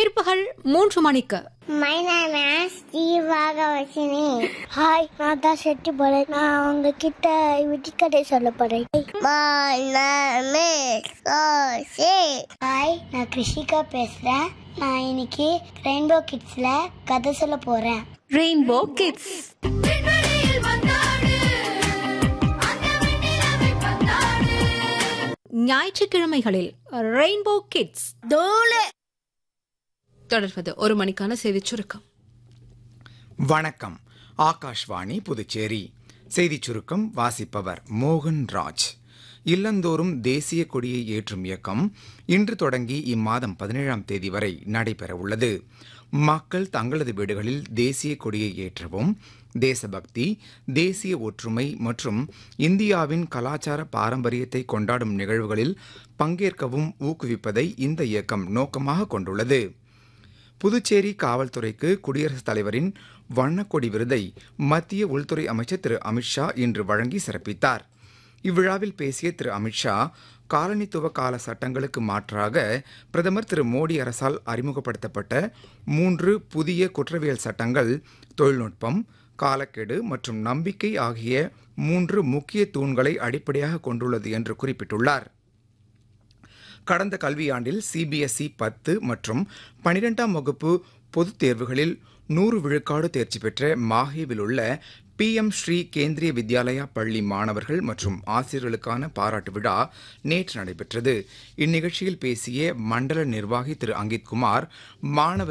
பிற்பகல் மூன்று மணிக்கு My name is Jeevagavashini. Hi நான் தான் செட்டி போறேன் நான் உங்ககிட்ட விட்டிக்கதை சொல்ல போறேன் My name is Roshi. Hi நான் கிருஷிகா பேசுறேன் நான் இன்னைக்கு ரெயின்போ கிட்ஸ்ல கதை சொல்ல போறேன் ரெயின்போ கிட்ஸ் ஞாயிற்றுக்கிழமைகளில் ரெயின்போ கிட்ஸ் தொடர்வது ஒரு மணிக்கான செய்திச் சுருக்கம் வணக்கம் ஆகாஷ்வாணி புதுச்சேரி செய்திச் சுருக்கம் வாசிப்பவர் மோகன் ராஜ் இல்லந்தோறும் தேசிய கொடியை ஏற்றும் இயக்கம் இன்று தொடங்கி இம்மாதம் பதினேழாம் தேதி வரை நடைபெறவுள்ளது மக்கள் தங்களது வீடுகளில் தேசிய கொடியை ஏற்றவும் தேசபக்தி தேசிய ஒற்றுமை மற்றும் இந்தியாவின் கலாச்சார பாரம்பரியத்தை கொண்டாடும் நிகழ்வுகளில் பங்கேற்கவும் ஊக்குவிப்பதை இந்த இயக்கம் நோக்கமாக கொண்டுள்ளது புதுச்சேரி காவல்துறைக்கு குடியரசுத் தலைவரின் வண்ணக்கொடி விருதை மத்திய உள்துறை அமைச்சர் திரு அமித்ஷா இன்று வழங்கி சிறப்பித்தார் இவ்விழாவில் பேசிய திரு அமித்ஷா காலனித்துவ கால சட்டங்களுக்கு மாற்றாக பிரதமர் திரு மோடி அரசால் அறிமுகப்படுத்தப்பட்ட மூன்று புதிய குற்றவியல் சட்டங்கள் தொழில்நுட்பம் காலக்கெடு மற்றும் நம்பிக்கை ஆகிய மூன்று முக்கிய தூண்களை அடிப்படையாக கொண்டுள்ளது என்று குறிப்பிட்டுள்ளார் கடந்த கல்வியாண்டில் சிபிஎஸ்இ பத்து மற்றும் பனிரெண்டாம் வகுப்பு பொதுத் தேர்வுகளில் நூறு விழுக்காடு தேர்ச்சி பெற்ற மாஹேவில் உள்ள பி எம் ஸ்ரீ கேந்திரிய வித்யாலயா பள்ளி மாணவர்கள் மற்றும் ஆசிரியர்களுக்கான பாராட்டு விழா நேற்று நடைபெற்றது இந்நிகழ்ச்சியில் பேசிய மண்டல நிர்வாகி திரு அங்கித் குமார் மாணவர்